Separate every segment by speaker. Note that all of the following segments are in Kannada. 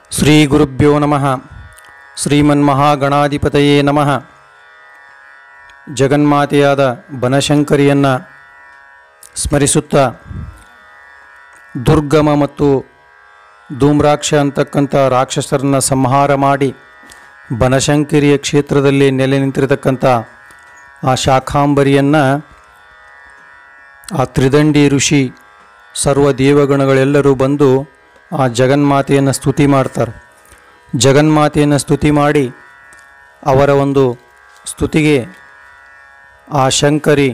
Speaker 1: ಶ್ರೀ ಗುರುಭ್ಯೋ ನಮಃ ಶ್ರೀಮನ್ಮಹಾಗಣಾಧಿಪತಯೇ ನಮಃ ಜಗನ್ಮಾತೆಯಾದ ಬನಶಂಕರಿಯನ್ನು ಸ್ಮರಿಸುತ್ತಾ ದುರ್ಗಮ ಮತ್ತು ಧೂಮ್ರಾಕ್ಷ ಅಂತಕ್ಕಂಥ ರಾಕ್ಷಸರನ್ನ ಸಂಹಾರ ಮಾಡಿ ಬನಶಂಕರಿಯ ಕ್ಷೇತ್ರದಲ್ಲಿ ನೆಲೆ ನಿಂತಿರತಕ್ಕಂಥ ಆ ಶಾಖಾಂಬರಿಯನ್ನು ಆ ತ್ರಿದಂಡಿ ಋಷಿ ಸರ್ವ ದೇವಗಣಗಳೆಲ್ಲರೂ ಬಂದು ಆ ಜಗನ್ಮಾತೆಯನ್ನು ಸ್ತುತಿ ಮಾಡ್ತಾರೆ ಜಗನ್ಮಾತೆಯನ್ನು ಸ್ತುತಿ ಮಾಡಿ ಅವರ ಒಂದು ಸ್ತುತಿಗೆ ಆ ಶಂಕರಿ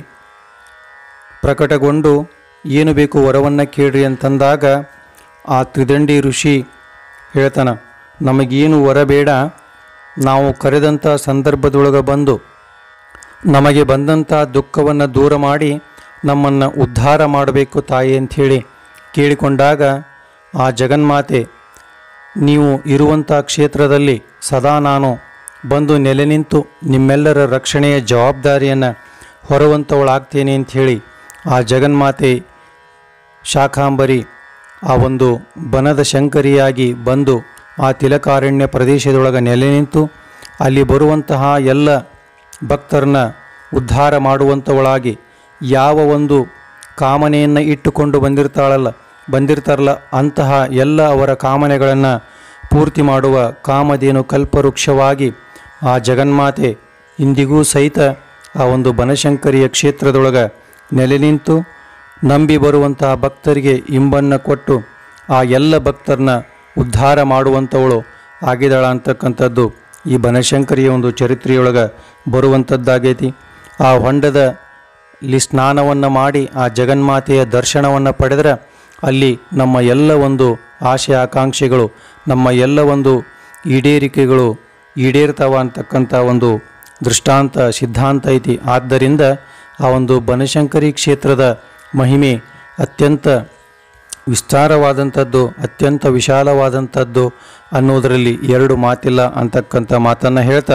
Speaker 1: ಪ್ರಕಟಗೊಂಡು ಏನು ಬೇಕು ವರವನ್ನು ಕೇಳ್ರಿ ಅಂತಂದಾಗ ಆ ತ್ರಿದಂಡಿ ಋಷಿ ಹೇಳ್ತಾನ ನಮಗೇನು ವರ ಬೇಡ ನಾವು ಕರೆದಂಥ ಸಂದರ್ಭದೊಳಗೆ ಬಂದು ನಮಗೆ ಬಂದಂಥ ದುಃಖವನ್ನು ದೂರ ಮಾಡಿ ನಮ್ಮನ್ನು ಉದ್ಧಾರ ಮಾಡಬೇಕು ತಾಯಿ ಅಂಥೇಳಿ ಕೇಳಿಕೊಂಡಾಗ ಆ ಜಗನ್ಮಾತೆ ನೀವು ಇರುವಂಥ ಕ್ಷೇತ್ರದಲ್ಲಿ ಸದಾ ನಾನು ಬಂದು ನೆಲೆ ನಿಂತು ನಿಮ್ಮೆಲ್ಲರ ರಕ್ಷಣೆಯ ಜವಾಬ್ದಾರಿಯನ್ನು ಹೊರುವಂಥವಳಾಗ್ತೇನೆ ಅಂಥೇಳಿ ಆ ಜಗನ್ಮಾತೆ ಶಾಖಾಂಬರಿ ಆ ಒಂದು ಬನದ ಶಂಕರಿಯಾಗಿ ಬಂದು ಆ ತಿಲಕಾರಣ್ಯ ಪ್ರದೇಶದೊಳಗೆ ನೆಲೆ ನಿಂತು ಅಲ್ಲಿ ಬರುವಂತಹ ಎಲ್ಲ ಭಕ್ತರನ್ನ ಉದ್ಧಾರ ಮಾಡುವಂಥವಳಾಗಿ ಯಾವ ಒಂದು ಕಾಮನೆಯನ್ನು ಇಟ್ಟುಕೊಂಡು ಬಂದಿರ್ತಾಳಲ್ಲ ಬಂದಿರ್ತಾರಲ್ಲ ಅಂತಹ ಎಲ್ಲ ಅವರ ಕಾಮನೆಗಳನ್ನು ಪೂರ್ತಿ ಮಾಡುವ ಕಾಮಧೇನು ಕಲ್ಪವೃಕ್ಷವಾಗಿ ಆ ಜಗನ್ಮಾತೆ ಇಂದಿಗೂ ಸಹಿತ ಆ ಒಂದು ಬನಶಂಕರಿಯ ಕ್ಷೇತ್ರದೊಳಗೆ ನೆಲೆ ನಿಂತು ನಂಬಿ ಬರುವಂತಹ ಭಕ್ತರಿಗೆ ಇಂಬನ್ನು ಕೊಟ್ಟು ಆ ಎಲ್ಲ ಭಕ್ತರನ್ನ ಉದ್ಧಾರ ಮಾಡುವಂಥವಳು ಆಗಿದ್ದಾಳ ಅಂತಕ್ಕಂಥದ್ದು ಈ ಬನಶಂಕರಿಯ ಒಂದು ಚರಿತ್ರೆಯೊಳಗೆ ಬರುವಂಥದ್ದಾಗೈತಿ ಆ ಹೊಂಡದಲ್ಲಿ ಸ್ನಾನವನ್ನು ಮಾಡಿ ಆ ಜಗನ್ಮಾತೆಯ ದರ್ಶನವನ್ನು ಪಡೆದರೆ ಅಲ್ಲಿ ನಮ್ಮ ಎಲ್ಲ ಒಂದು ಆಶೆ ಆಕಾಂಕ್ಷೆಗಳು ನಮ್ಮ ಎಲ್ಲ ಒಂದು ಈಡೇರಿಕೆಗಳು ಈಡೇರ್ತಾವ ಅಂತಕ್ಕಂಥ ಒಂದು ದೃಷ್ಟಾಂತ ಸಿದ್ಧಾಂತ ಐತಿ ಆದ್ದರಿಂದ ಆ ಒಂದು ಬನಶಂಕರಿ ಕ್ಷೇತ್ರದ ಮಹಿಮೆ ಅತ್ಯಂತ ವಿಸ್ತಾರವಾದಂಥದ್ದು ಅತ್ಯಂತ ವಿಶಾಲವಾದಂಥದ್ದು ಅನ್ನೋದರಲ್ಲಿ ಎರಡು ಮಾತಿಲ್ಲ ಅಂತಕ್ಕಂಥ ಮಾತನ್ನು ಹೇಳ್ತಾ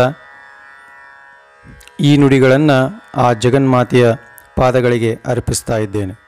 Speaker 1: ಈ ನುಡಿಗಳನ್ನು ಆ ಜಗನ್ಮಾತೆಯ ಪಾದಗಳಿಗೆ ಅರ್ಪಿಸ್ತಾ ಇದ್ದೇನೆ